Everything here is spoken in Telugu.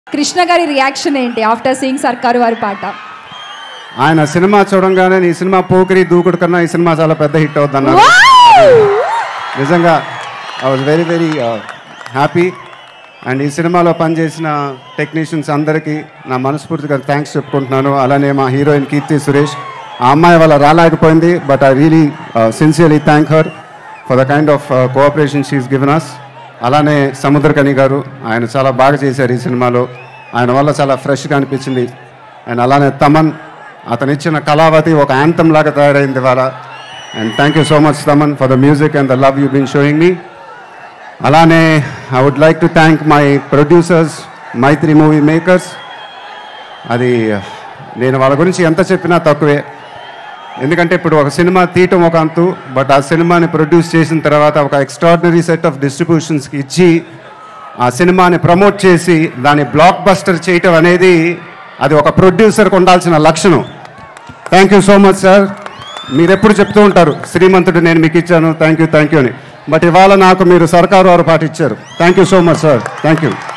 కృష్ణ గారి రియాక్షన్ ఏంటి ఆఫ్టర్ సీయింగ్ సర్కారు వారి పాట ఆయన సినిమా చూడంగానే ఈ సినిమా పోకిరి దూకుడు కన్నా ఈ సినిమా చాలా పెద్ద హిట్ అవుతుంది అన్నారు నిజంగా I was very very happy and ఈ సినిమాలో పనిచేసిన టెక్నీషియన్స్ అందరికీ నా మనస్ఫూర్తిగా థ్యాంక్స్ చెప్పుకుంటున్నాను అలానే మా హీరోయిన్ కీర్తి సురేష్ ఆ అమ్మాయి వల్ల రాలేకపోయింది but I really sincerely thank her for the kind of cooperation she's given us అలానే సముద్రకని గారు ఆయన చాలా బాగా చేశారు ఈ సినిమాలో ఆయన వల్ల చాలా ఫ్రెష్గా అనిపించింది అండ్ అలానే తమన్ అతను ఇచ్చిన కళావతి ఒక యాంతం లాగా తయారైంది ఇవాళ and thank you so much Thaman for the music and the love you been showing me అలానే I would like to thank my producers Mythri movie makers అది నేను వాళ్ళ గురించి ఎంత చెప్పినా తక్కువే ఎందుకంటే ఇప్పుడు ఒక సినిమా తీయటం ఒక అంతు బట్ ఆ సినిమాని ప్రొడ్యూస్ చేసిన తర్వాత ఒక ఎక్స్ట్రాడినరీ సెట్ ఆఫ్ డిస్ట్రిబ్యూషన్స్కి ఇచ్చి ఆ సినిమాని ప్రమోట్ చేసి దాన్ని బ్లాక్ బస్టర్ చేయటం అనేది అది ఒక ప్రొడ్యూసర్కి ఉండాల్సిన లక్షణం thank you so much sir మీరు ఎప్పుడు చెప్తూ ఉంటారు శ్రీమంతుడు నేను మీకు ఇచ్చాను థ్యాంక్ యూ థ్యాంక్ యూ అని బట్ ఇవాళ నాకు మీరు సర్కారు వారు పాటిచ్చారు thank you so much sir thank you